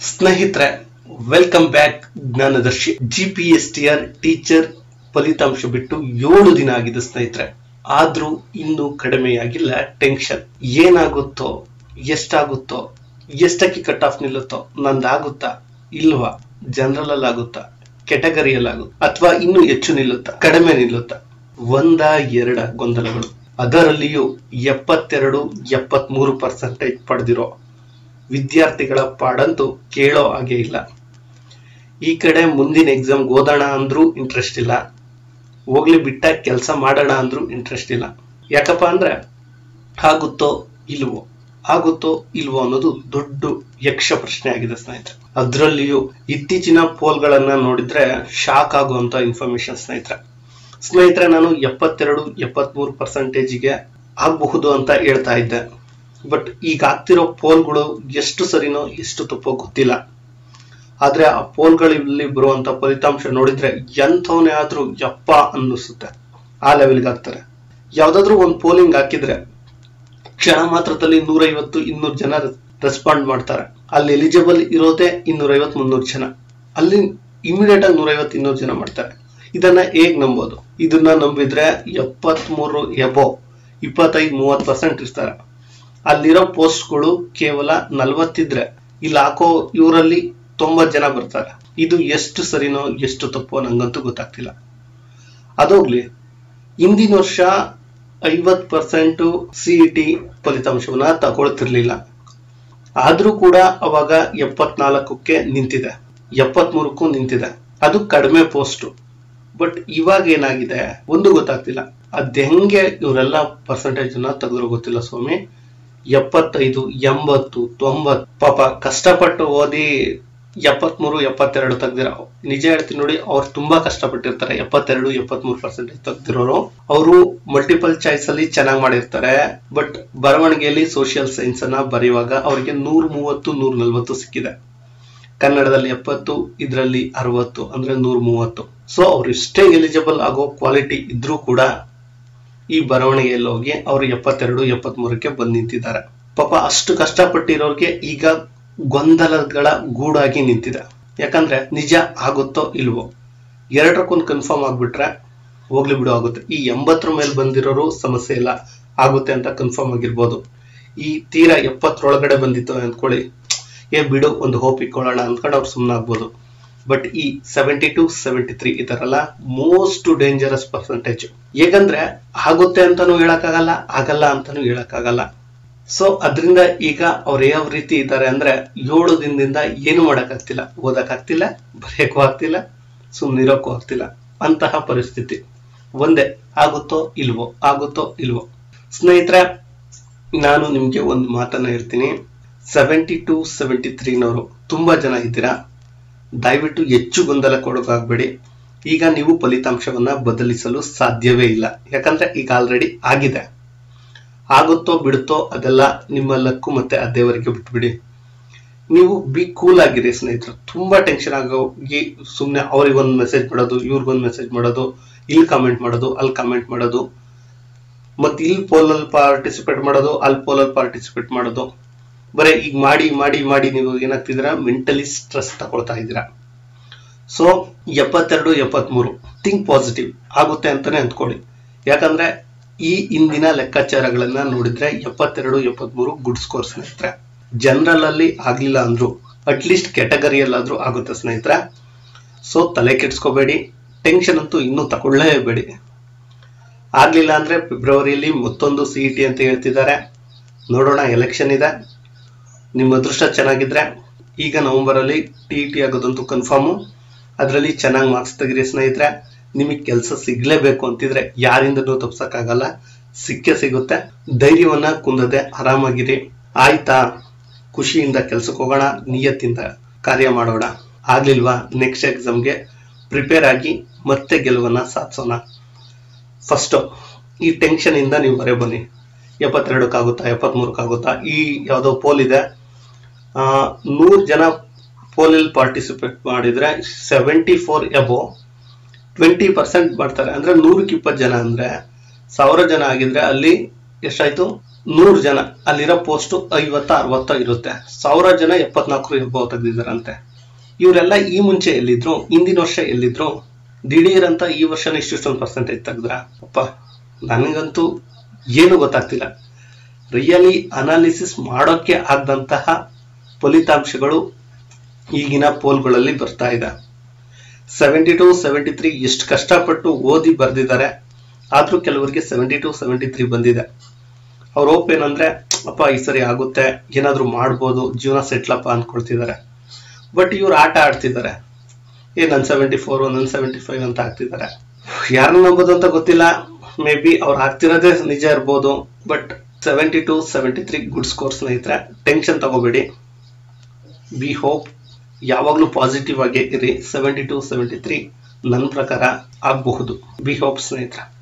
ಸ್ನೇಹಿತರೆ welcome back Jnanadarshi G P S T R teacher ಫಲಿತಾಂಶ ಬಿಟ್ಟು ಏಳು ದಿನ ಆಗಿದೆ ಸ್ನೇಹಿತರೆ ಆದ್ರೂ ಇನ್ನೂ ಕಡಿಮೆಯಾಗಿಲ್ಲ ಟೆನ್ಷನ್ ಏನಾಗುತ್ತೋ ಎಷ್ಟಾಗುತ್ತೋ ಎಷ್ಟಕ್ಕೆ ಕಟ್ ಆಫ್ ನಿಲ್ಲುತ್ತೋ ನಂದಾಗುತ್ತಾ ಇಲ್ವಾ ಜನರಲ್ ಅಲ್ಲಿ ಆಗುತ್ತಾ ಕೆಟಗರಿಯಲ್ಲಿ ಆಗುತ್ತಾ ಅಥವಾ ಇನ್ನೂ ಹೆಚ್ಚು ನಿಲ್ಲುತ್ತಾ ಕಡಿಮೆ ನಿಲ್ಲುತ್ತಾ ಒಂದ ಎರಡ ಗೊಂದಲಗಳು ಅದರಲ್ಲಿಯೂ ಎಪ್ಪತ್ತೆರಡು ಎಪ್ಪತ್ಮೂರು ಪರ್ಸೆಂಟೇಜ್ ಪಡೆದಿರೋ ವಿದ್ಯಾರ್ಥಿಗಳ ಪಾಡಂತೂ ಕೇಳೋ ಹಾಗೆ ಇಲ್ಲ ಈ ಕಡೆ ಮುಂದಿನ ಎಕ್ಸಾಮ್ ಓದೋಣ ಅಂದ್ರೂ ಇಂಟ್ರೆಸ್ಟ್ ಇಲ್ಲ ಹೋಗ್ಲಿ ಬಿಟ್ಟ ಕೆಲಸ ಮಾಡೋಣ ಅಂದ್ರೂ ಇಂಟ್ರೆಸ್ಟ್ ಇಲ್ಲ ಯಾಕಪ್ಪ ಅಂದ್ರೆ ಆಗುತ್ತೋ ಇಲ್ವೋ ಆಗುತ್ತೋ ಇಲ್ವೋ ಅನ್ನೋದು ದೊಡ್ಡ ಯಕ್ಷ ಪ್ರಶ್ನೆ ಆಗಿದೆ ಸ್ನೇಹಿತರೆ ಅದರಲ್ಲಿಯೂ ಇತ್ತೀಚಿನ ಪೋಲ್ಗಳನ್ನ ನೋಡಿದ್ರೆ ಶಾಕ್ ಆಗುವಂತ ಇನ್ಫಾರ್ಮೇಶನ್ ಸ್ನೇಹಿತರೆ ಸ್ನೇಹಿತರೆ ನಾನು ಎಪ್ಪತ್ತೆರಡು ಎಪ್ಪತ್ಮೂರು ಪರ್ಸೆಂಟೇಜಿಗೆ ಆಗಬಹುದು ಅಂತ ಹೇಳ್ತಾ ಇದ್ದೆ ಬಟ್ ಈಗ ಆಗ್ತಿರೋ ಪೋಲ್ಗಳು ಎಷ್ಟು ಸರಿನೋ ಎಷ್ಟು ತಪ್ಪೋ ಗೊತ್ತಿಲ್ಲ ಆದ್ರೆ ಆ ಪೋಲ್ಗಳಲ್ಲಿ ಬರುವಂತ ಫಲಿತಾಂಶ ನೋಡಿದ್ರೆ ಎಂಥವನೇ ಆದ್ರೂ ಯಪ್ಪ ಅನ್ನಿಸುತ್ತೆ ಆ ಲೆವೆಲ್ಗೆ ಆಗ್ತಾರೆ ಯಾವ್ದಾದ್ರು ಒಂದು ಪೋಲಿಂಗ್ ಹಾಕಿದ್ರೆ ಕ್ಷಣ ಮಾತ್ರದಲ್ಲಿ ನೂರೈವತ್ತು ಇನ್ನೂರು ಜನ ರೆಸ್ಪಾಂಡ್ ಮಾಡ್ತಾರೆ ಅಲ್ಲಿ ಎಲಿಜಿಬಲ್ ಇರೋದೇ ಇನ್ನೂರೈವತ್ ಮುನ್ನೂರು ಜನ ಅಲ್ಲಿ ಇಮಿಡಿಯೇಟ್ ಆಗಿ ನೂರೈವತ್ತು ಇನ್ನೂರು ಜನ ಮಾಡ್ತಾರೆ ಇದನ್ನ ಹೇಗ್ ನಂಬೋದು ಇದನ್ನ ನಂಬಿದ್ರೆ ಎಪ್ಪತ್ತ್ ಮೂರು ಎಬೋ ಇಪ್ಪತ್ತೈದು ಮೂವತ್ ಪರ್ಸೆಂಟ್ ಇರ್ತಾರೆ ಅಲ್ಲಿರೋ ಪೋಸ್ಟ್ಗಳು ಕೇವಲ ನಲ್ವತ್ತಿದ್ರೆ ಇಲ್ಲಿ ಹಾಕೋ ಇವರಲ್ಲಿ ತೊಂಬತ್ ಜನ ಬರ್ತಾರೆ ಇದು ಎಷ್ಟು ಸರಿನೋ ಎಷ್ಟು ತಪ್ಪೋ ನಂಗಂತೂ ಗೊತ್ತಾಗ್ತಿಲ್ಲ ಅದೋಗ್ಲಿ ಹಿಂದಿನ ವರ್ಷ ಐವತ್ ಪರ್ಸೆಂಟ್ ಸಿಇಟಿ ಫಲಿತಾಂಶವನ್ನ ತಗೊಳ್ತಿರ್ಲಿಲ್ಲ ಆದ್ರೂ ಕೂಡ ಅವಾಗ ಎಪ್ಪತ್ನಾಲ್ಕಕ್ಕೆ ನಿಂತಿದೆ ಎಪ್ಪತ್ಮೂರಕ್ಕೂ ನಿಂತಿದೆ ಅದು ಕಡಿಮೆ ಪೋಸ್ಟ್ ಬಟ್ ಇವಾಗ ಏನಾಗಿದೆ ಒಂದು ಗೊತ್ತಾಗ್ತಿಲ್ಲ ಅದ್ ಹೆಂಗೆ ಇವರೆಲ್ಲ ಪರ್ಸೆಂಟೇಜ್ ಅನ್ನ ತೆಗೆದ್ರು ಗೊತ್ತಿಲ್ಲ ಸ್ವಾಮಿ ಎಪ್ಪತ್ತೈದು ಎಂಬತ್ತು ತೊಂಬತ್ ಪಾಪ ಕಷ್ಟಪಟ್ಟು ಓದಿ ಎಪ್ಪತ್ಮೂರು ಎಪ್ಪತ್ತೆರಡು ತೆಗ್ದಿರ ನಿಜ ಹೇಳ್ತೀನಿ ನೋಡಿ ಅವ್ರು ತುಂಬಾ ಕಷ್ಟಪಟ್ಟಿರ್ತಾರೆ ಎಪ್ಪತ್ತೆರಡು ಎಪ್ಪತ್ಮೂರು ಪರ್ಸೆಂಟೇಜ್ ತೆಗ್ದಿರೋರು ಅವರು ಮಲ್ಟಿಪಲ್ ಚಾಯ್ಸ್ ಅಲ್ಲಿ ಚೆನ್ನಾಗಿ ಮಾಡಿರ್ತಾರೆ ಬಟ್ ಬರವಣಿಗೆಯಲ್ಲಿ ಸೋಷಿಯಲ್ ಸೈನ್ಸ್ ಅನ್ನ ಬರೆಯುವಾಗ ಅವರಿಗೆ ನೂರ್ ಮೂವತ್ತು ನೂರ್ ನಲ್ವತ್ತು ಸಿಕ್ಕಿದೆ ಕನ್ನಡದಲ್ಲಿ ಎಪ್ಪತ್ತು ಇದರಲ್ಲಿ ಅರವತ್ತು ಅಂದ್ರೆ ನೂರ್ ಮೂವತ್ತು ಸೊ ಅವ್ರು ಇಷ್ಟೇ ಎಲಿಜಿಬಲ್ ಆಗೋ ಕ್ವಾಲಿಟಿ ಇದ್ರೂ ಕೂಡ ಈ ಬರವಣಿಗೆಯಲ್ಲಿ ಹೋಗಿ ಅವರು ಎಪ್ಪತ್ತೆರಡು ಎಪ್ಪತ್ತ್ ಮೂರಕ್ಕೆ ಬಂದ್ ನಿಂತಿದ್ದಾರೆ ಪಾಪ ಅಷ್ಟು ಕಷ್ಟಪಟ್ಟಿರೋರ್ಗೆ ಈಗ ಗೊಂದಲಗಳ ಗೂಡಾಗಿ ನಿಂತಿದೆ ಯಾಕಂದ್ರೆ ನಿಜ ಆಗುತ್ತೋ ಇಲ್ವೋ ಎರಡಕ್ಕೊಂದು ಕನ್ಫರ್ಮ್ ಆಗ್ಬಿಟ್ರೆ ಹೋಗ್ಲಿ ಬಿಡು ಆಗುತ್ತೆ ಈ ಎಂಬತ್ತರ ಮೇಲೆ ಬಂದಿರೋರು ಸಮಸ್ಯೆ ಇಲ್ಲ ಆಗುತ್ತೆ ಅಂತ ಕನ್ಫರ್ಮ್ ಆಗಿರ್ಬೋದು ಈ ತೀರಾ ಎಪ್ಪತ್ತರೊಳಗಡೆ ಬಂದಿತ್ತು ಅಂದ್ಕೊಳ್ಳಿ ಏ ಬಿಡು ಒಂದು ಹೋಪ್ ಇಟ್ಕೊಳ್ಳೋಣ ಅಂದ್ಕೊಂಡು ಅವ್ರು ಸುಮ್ಮನಾಗ್ಬೋದು ಬಟ್ ಈ ಸೆವೆಂಟಿ ಟು ಸೆವೆಂಟಿ ತ್ರೀ ಇದರಲ್ಲ ಮೋಸ್ಟ್ ಡೇಂಜರಸ್ ಪರ್ಸೆಂಟೇಜ್ ಹೇಗಂದ್ರೆ ಆಗುತ್ತೆ ಅಂತಾನು ಹೇಳಕ್ಕಾಗಲ್ಲ ಆಗಲ್ಲ ಅಂತಾನು ಹೇಳಕ್ಕಾಗಲ್ಲ ಸೊ ಅದರಿಂದ ಈಗ ಅವ್ರು ಯಾವ ರೀತಿ ಇದ್ದಾರೆ ಅಂದ್ರೆ ಏಳು ದಿನದಿಂದ ಏನು ಮಾಡಕ್ಕಾಗ್ತಿಲ್ಲ ಓದಕ್ಕಾಗ್ತಿಲ್ಲ ಬರೆಯಕ್ಕೂ ಆಗ್ತಿಲ್ಲ ಸುಮ್ಮನಿರೋಕ್ಕೂ ಆಗ್ತಿಲ್ಲ ಅಂತಹ ಪರಿಸ್ಥಿತಿ ಒಂದೇ ಆಗುತ್ತೋ ಇಲ್ವೋ ಆಗುತ್ತೋ ಇಲ್ವೋ ಸ್ನೇಹಿತರೆ ನಾನು ನಿಮ್ಗೆ ಒಂದು ಮಾತನ್ನ ಹೇಳ್ತೀನಿ ಸೆವೆಂಟಿ ಟು ಸೆವೆಂಟಿ ತ್ರೀನವರು ತುಂಬಾ ಜನ ಇದ್ದೀರಾ ದಯವಿಟ್ಟು ಹೆಚ್ಚು ಗೊಂದಲಕ್ಕೊಳಗಾಗಬೇಡಿ ಈಗ ನೀವು ಫಲಿತಾಂಶವನ್ನ ಬದಲಿಸಲು ಸಾಧ್ಯವೇ ಇಲ್ಲ ಯಾಕಂದ್ರೆ ಈಗ ಆಲ್ರೆಡಿ ಆಗಿದೆ ಆಗುತ್ತೋ ಬಿಡುತ್ತೋ ಅದೆಲ್ಲ ನಿಮ್ಮ ಲಕ್ಕು ಮತ್ತೆ ಆ ದೇವರಿಗೆ ಬಿಟ್ಬಿಡಿ ನೀವು ಬಿ ಕೂಲ್ ಆಗಿರಿ ಸ್ನೇಹಿತರು ತುಂಬಾ ಟೆನ್ಷನ್ ಆಗೋಗಿ ಸುಮ್ಮನೆ ಅವ್ರಿಗೆ ಒಂದು ಮೆಸೇಜ್ ಮಾಡೋದು ಇವ್ರಿಗೊಂದು ಮೆಸೇಜ್ ಮಾಡೋದು ಇಲ್ಲಿ ಕಮೆಂಟ್ ಮಾಡೋದು ಅಲ್ಲಿ ಕಮೆಂಟ್ ಮಾಡೋದು ಮತ್ತೆ ಇಲ್ಲಿ ಪೋಲಲ್ಲಿ ಪಾರ್ಟಿಸಿಪೇಟ್ ಮಾಡೋದು ಅಲ್ಲಿ ಪೋಲಲ್ಲಿ ಪಾರ್ಟಿಸಿಪೇಟ್ ಮಾಡೋದು ಬರೀ ಈಗ ಮಾಡಿ ಮಾಡಿ ಮಾಡಿ ನೀವು ಏನಾಗ್ತಿದ್ದೀರಾ ಮೆಂಟಲಿ ಸ್ಟ್ರೆಸ್ ತಗೊಳ್ತಾ ಇದ್ದೀರಾ ಸೊ ಎಪ್ಪತ್ತೆರಡು ಎಪ್ಪತ್ಮೂರು ಥಿಂಕ್ ಪಾಸಿಟಿವ್ ಆಗುತ್ತೆ ಅಂತಾನೆ ಅಂದ್ಕೊಳ್ಳಿ ಯಾಕಂದ್ರೆ ಈ ಇಂದಿನ ಲೆಕ್ಕಾಚಾರಗಳನ್ನ ನೋಡಿದ್ರೆ ಎಪ್ಪತ್ತೆರಡು ಎಪ್ಪತ್ಮೂರು ಗುಡ್ ಸ್ಕೋರ್ ಸ್ನೇಹಿತರೆ ಜನರಲ್ ಅಲ್ಲಿ ಆಗ್ಲಿಲ್ಲ ಅಂದ್ರು ಅಟ್ಲೀಸ್ಟ್ ಕೆಟಗರಿಯಲ್ಲಾದ್ರೂ ಆಗುತ್ತೆ ಸ್ನೇಹಿತರೆ ಸೊ ತಲೆ ಕೆಡ್ಸ್ಕೋಬೇಡಿ ಟೆನ್ಷನ್ ಅಂತೂ ಇನ್ನೂ ತಗೊಳ್ಳೇಬೇಡಿ ಆಗ್ಲಿಲ್ಲ ಅಂದ್ರೆ ಫೆಬ್ರವರಿಯಲ್ಲಿ ಮತ್ತೊಂದು ಸಿ ಇ ಟಿ ಅಂತ ಹೇಳ್ತಿದ್ದಾರೆ ನೋಡೋಣ ಎಲೆಕ್ಷನ್ ಇದೆ ನಿಮ್ಮ ಅದೃಷ್ಟ ಚೆನ್ನಾಗಿದ್ರೆ ಈಗ ನವೆಂಬರ್ ಅಲ್ಲಿ ಟಿ ಟಿ ಆಗೋದಂತೂ ಕನ್ಫರ್ಮು ಅದರಲ್ಲಿ ಚೆನ್ನಾಗಿ ಮಾರ್ಕ್ಸ್ ತೆಗಿರಿ ಸ್ನೇಹಿತರೆ ನಿಮಗೆ ಕೆಲಸ ಸಿಗ್ಲೇಬೇಕು ಅಂತಿದ್ರೆ ಯಾರಿಂದನೂ ತಪ್ಸಕ್ಕಾಗಲ್ಲ ಸಿಕ್ಕೇ ಸಿಗುತ್ತೆ ಧೈರ್ಯವನ್ನ ಕುಂದದೆ ಆರಾಮಾಗಿರಿ ಆಯ್ತಾ ಖುಷಿಯಿಂದ ಕೆಲ್ಸಕ್ಕೆ ಹೋಗೋಣ ನಿಯತ್ತಿಂದ ಕಾರ್ಯ ಮಾಡೋಣ ಆಗ್ಲಿಲ್ವಾ ನೆಕ್ಸ್ಟ್ ಎಕ್ಸಾಮ್ಗೆ ಪ್ರಿಪೇರ್ ಆಗಿ ಮತ್ತೆ ಗೆಲುವನ್ನ ಸಾಧಿಸೋಣ ಫಸ್ಟ್ ಈ ಟೆನ್ಷನ್ ಇಂದ ನೀವು ಹೊರ ಬನ್ನಿ ಎಪ್ಪತ್ತೆರಡಕ್ಕಾಗುತ್ತಾ ಎಪ್ಪತ್ಮೂರಕ್ಕಾಗುತ್ತಾ ಈ ಯಾವುದೋ ಪೋಲ್ ಇದೆ ನೂರು ಜನ ಪೋಲಲ್ಲಿ ಪಾರ್ಟಿಸಿಪೇಟ್ ಮಾಡಿದ್ರೆ seventy four above twenty percent ಮಾಡ್ತಾರೆ ಅಂದ್ರೆ ನೂರಕ್ಕೆ ಇಪ್ಪತ್ತು ಜನ ಅಂದ್ರೆ ಸಾವಿರ ಜನ ಆಗಿದ್ರೆ ಅಲ್ಲಿ ಎಷ್ಟಾಯ್ತು ನೂರು ಜನ ಅಲ್ಲಿರೋ ಪೋಸ್ಟ್ ಐವತ್ತ ಅರವತ್ತ ಇರುತ್ತೆ ಸಾವಿರ ಜನ ಎಪ್ಪತ್ನಾಲ್ಕು ಎಬ್ಬ ತೆಗ್ದಿದಾರಂತೆ ಇವರೆಲ್ಲ ಈ ಮುಂಚೆ ಎಲ್ಲಿದ್ರು ಹಿಂದಿನ ವರ್ಷ ಎಲ್ಲಿದ್ರು ದಿಢೀರ್ ಅಂತ ಈ ವರ್ಷನ ಇಷ್ಟೊಂದು ಪರ್ಸೆಂಟೇಜ್ ತೆಗ್ದ್ರ ಅಪ್ಪ ನನಗಂತೂ ಏನು ಗೊತ್ತಾಗ್ತಿಲ್ಲ ರಿಯಲಿ ಅನಾಲಿಸಿಸ್ ಮಾಡೋಕ್ಕೆ ಆಗದಂತಹ ಫಲಿತಾಂಶಗಳು ಈಗಿನ ಪೋಲ್ಗಳಲ್ಲಿ ಬರ್ತಾ ಇದೆ ಸೆವೆಂಟಿ ಟು ಸೆವೆಂಟಿ ತ್ರೀ ಎಷ್ಟು ಕಷ್ಟಪಟ್ಟು ಓದಿ ಬರ್ದಿದ್ದಾರೆ ಆದ್ರೂ ಕೆಲವರಿಗೆ ಸೆವೆಂಟಿ ಟು ಸೆವೆಂಟಿ ತ್ರೀ ಬಂದಿದೆ ಅವ್ರ ಹೋಪ್ ಏನಂದ್ರೆ ಅಪ್ಪ ಈ ಸರಿ ಆಗುತ್ತೆ ಏನಾದ್ರೂ ಮಾಡ್ಬೋದು ಜೀವನ ಸೆಟ್ಲಪ್ಪ ಅನ್ಕೊಳ್ತಿದ್ದಾರೆ ಬಟ್ ಇವ್ರು ಆಟ ಆಡ್ತಿದ್ದಾರೆ ಏ ನನ್ ಸೆವೆಂಟಿ ಫೋರ್ ನನ್ ಸೆವೆಂಟಿ ಫೈವ್ ಅಂತ ಆಗ್ತಿದ್ದಾರೆ ಯಾರನ್ನ ನಂಬೋದು ಅಂತ ಗೊತ್ತಿಲ್ಲ ಮೇ ಬಿ ಅವ್ರು ಆಗ್ತಿರೋದೇ ನಿಜ ಇರ್ಬೋದು but seventy two seventy three good score ಸ್ನೇಹಿತರೆ ಟೆನ್ಷನ್ ತಗೋಬೇಡಿ ಬಿ ಹೋಪ್ ಯಾವಾಗಲೂ ಪಾಸಿಟಿವ್ ಆಗಿ ಇರಿ ಸೆವೆಂಟಿ ಟು ಸೆವೆಂಟಿ ತ್ರೀ ನನ್ನ ಪ್ರಕಾರ ಆಗಬಹುದು ಬಿ ಹೋಪ್ ಸ್ನೇಹಿತರೆ